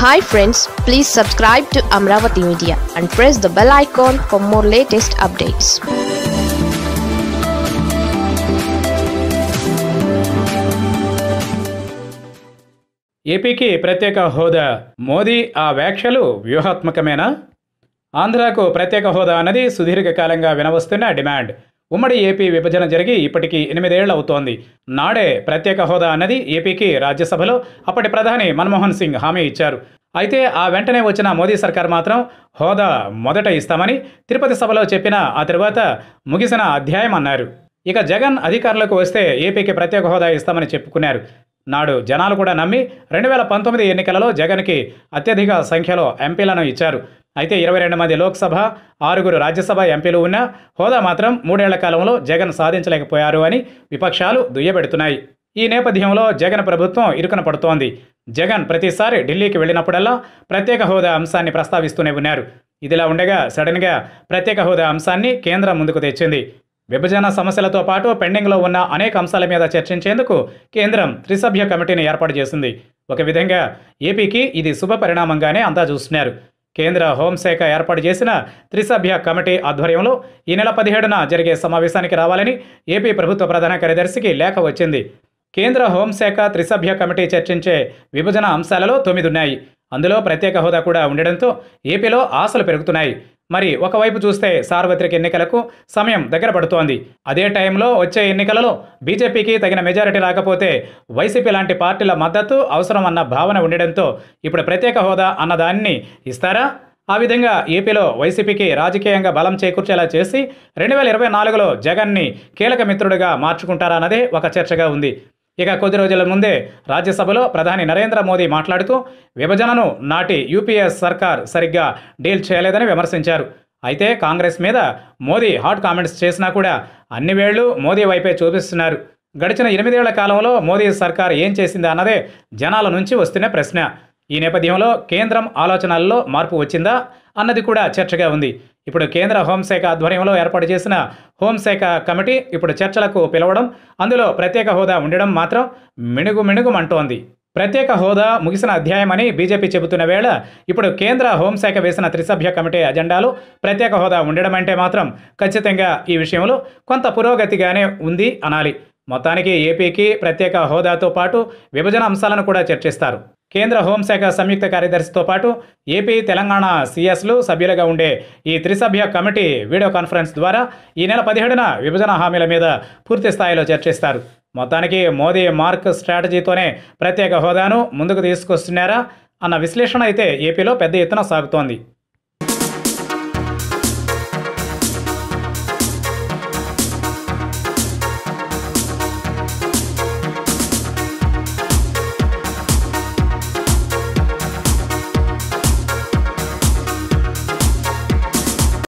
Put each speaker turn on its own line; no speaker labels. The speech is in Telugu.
hi friends please subscribe to Amaravati media and press the bell icon for more latest updates
ఏపీకి ప్రత్యేక హోదా మోదీ ఆ వ్యాఖ్యలు వ్యూహాత్మకమేనా ఆంధ్రాకు ప్రత్యేక హోదా అన్నది సుదీర్ఘకాలంగా వినవస్తున్న డిమాండ్ ఉమ్మడి ఏపీ విభజన జరిగి ఇప్పటికి ఎనిమిదేళ్లు అవుతోంది నాడే ప్రత్యేక హోదా అన్నది ఏపీకి రాజ్యసభలో అప్పటి ప్రధాని మన్మోహన్ సింగ్ హామీ ఇచ్చారు అయితే ఆ వెంటనే వచ్చిన మోదీ సర్కార్ మాత్రం హోదా మొదట ఇస్తామని తిరుపతి సభలో చెప్పిన ఆ తర్వాత ముగిసిన అధ్యాయం అన్నారు ఇక జగన్ అధికారంలోకి వస్తే ఏపీకి ప్రత్యేక హోదా ఇస్తామని చెప్పుకున్నారు నాడు జనాలు కూడా నమ్మి రెండు వేల పంతొమ్మిది ఎన్నికలలో జగన్కి అత్యధిక సంఖ్యలో ఎంపీలను ఇచ్చారు అయితే ఇరవై రెండు మంది లోక్సభ ఆరుగురు రాజ్యసభ ఎంపీలు ఉన్న హోదా మాత్రం మూడేళ్ల కాలంలో జగన్ సాధించలేకపోయారు అని విపక్షాలు దుయ్యబెడుతున్నాయి ఈ నేపథ్యంలో జగన్ ప్రభుత్వం ఇరుకున పడుతోంది జగన్ ప్రతిసారి ఢిల్లీకి వెళ్ళినప్పుడల్లా ప్రత్యేక హోదా అంశాన్ని ప్రస్తావిస్తూనే ఉన్నారు ఇదిలా ఉండగా సడన్గా ప్రత్యేక హోదా అంశాన్ని కేంద్రం ముందుకు తెచ్చింది విభజన సమస్యలతో పాటు పెండింగ్లో ఉన్న అనేక అంశాల మీద చర్చించేందుకు కేంద్రం త్రిసభ్య కమిటీని ఏర్పాటు చేసింది ఒక విధంగా ఏపీకి ఇది శుభ పరిణామంగానే అంతా చూస్తున్నారు కేంద్ర హోంశాఖ ఏర్పాటు చేసిన త్రిసభ్య కమిటీ ఆధ్వర్యంలో ఈ నెల పదిహేడున జరిగే సమావేశానికి రావాలని ఏపీ ప్రభుత్వ ప్రధాన కార్యదర్శికి లేఖ వచ్చింది కేంద్ర హోంశాఖ త్రిసభ్య కమిటీ చర్చించే విభజన అంశాలలో తొమ్మిది ఉన్నాయి అందులో ప్రత్యేక హోదా కూడా ఉండడంతో ఏపీలో ఆశలు పెరుగుతున్నాయి మరి ఒకవైపు చూస్తే సార్వత్రిక ఎన్నికలకు సమయం దగ్గర పడుతోంది అదే టైంలో వచ్చే ఎన్నికలలో బీజేపీకి తగిన మెజారిటీ రాకపోతే వైసీపీ లాంటి పార్టీల మద్దతు అవసరం అన్న భావన ఉండడంతో ఇప్పుడు ప్రత్యేక హోదా అన్నదాన్ని ఇస్తారా ఆ విధంగా ఏపీలో వైసీపీకి రాజకీయంగా బలం చేకూర్చేలా చేసి రెండు వేల ఇరవై నాలుగులో జగన్ని కీలక మిత్రుడిగా మార్చుకుంటారా అన్నదే ఒక చర్చగా ఉంది ఇక కొద్ది రోజుల ముందే రాజ్యసభలో ప్రధాని నరేంద్ర మోదీ మాట్లాడుతూ విభజనను నాటి యూపీఏ సర్కార్ సరిగ్గా డీల్ చేయలేదని విమర్శించారు అయితే కాంగ్రెస్ మీద మోదీ హాట్ కామెంట్స్ చేసినా కూడా అన్ని వేళ్లు మోదీ వైపే చూపిస్తున్నారు గడిచిన ఎనిమిదేళ్ల కాలంలో మోదీ సర్కార్ ఏం చేసింది అన్నదే జనాల నుంచి వస్తున్న ప్రశ్న ఈ నేపథ్యంలో కేంద్రం ఆలోచనల్లో మార్పు వచ్చిందా అన్నది కూడా చర్చగా ఉంది ఇప్పుడు కేంద్ర హోంశాఖ ఆధ్వర్యంలో ఏర్పాటు చేసిన హోంశాఖ కమిటీ ఇప్పుడు చర్చలకు పిలవడం అందులో ప్రత్యేక హోదా ఉండడం మాత్రం మిణుగు మిణుగుమంటోంది ప్రత్యేక హోదా ముగిసిన అధ్యాయమని బీజేపీ చెబుతున్న వేళ ఇప్పుడు కేంద్ర హోంశాఖ వేసిన త్రిసభ్య కమిటీ అజెండాలో ప్రత్యేక హోదా ఉండడం అంటే మాత్రం ఖచ్చితంగా ఈ విషయంలో కొంత పురోగతిగానే ఉంది అనాలి మొత్తానికి ఏపీకి ప్రత్యేక హోదాతో పాటు విభజన అంశాలను కూడా చర్చిస్తారు కేంద్ర హోంశాఖ సంయుక్త కార్యదర్శితో పాటు ఏపీ తెలంగాణ సీఎస్లు సభ్యులుగా ఉండే ఈ త్రిసభ్య కమిటీ వీడియో కాన్ఫరెన్స్ ద్వారా ఈ నెల పదిహేడున విభజన హామీల మీద పూర్తి స్థాయిలో చర్చిస్తారు మొత్తానికి మోదీ మార్క్ స్ట్రాటజీతోనే ప్రత్యేక హోదాను ముందుకు తీసుకొస్తున్నారా అన్న విశ్లేషణ అయితే ఏపీలో పెద్ద ఎత్తున సాగుతోంది